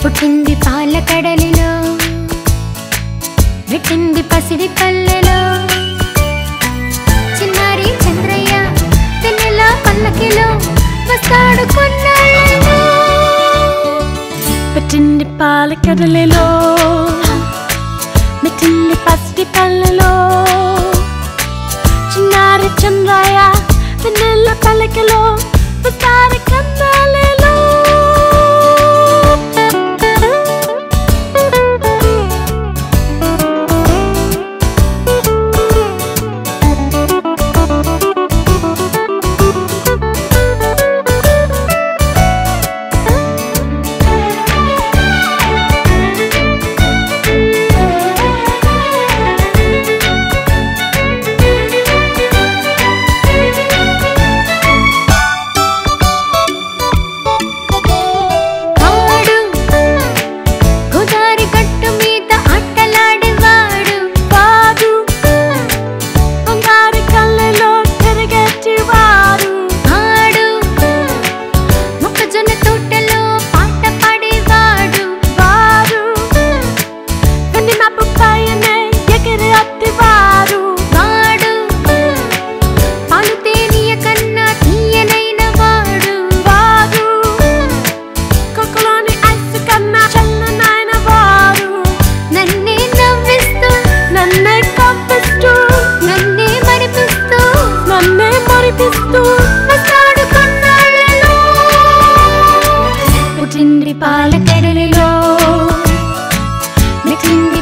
పుట్టింది పాల కడలిలో పెట్టింది పసిడి పల్లెలో చిన్నారి చంద్రయ్య వెన్నెల పల్లకిలో వస్తాడు కొన్నాళ్ళలో పెట్టింది పాల కడలిలో మెట్టింది పసిడి పళ్ళలో చిన్నారి చంద్రయ్య వెన్నెల పలకలో వస్తారి కన్నాలలో ఆడు గోదారి గట్టు మీద ఆటలాడేవాడు వాడు బంగారు కళ్ళలో తిరిగేటివాడు ఆడు మొక్కజొన్న తోటలో పాట పాడేవాడు వారు వెండి మబ్బు పైనే ఎగిరి అత్తివారు వాడు పాలు తేనియ కన్నా తీయనైన వాడు వారు కొక్కలోని ఐస్ కన్నా చల్లనైన వారు నన్నే నవ్విస్తూ నన్నే కప్పిస్తూ నన్నే మరిపిస్తూ నన్నే మరిపిస్తూ వస్తాడు కొన్నాళ్ళలో పుట్టింది పాల కడలిలో మెట్టింది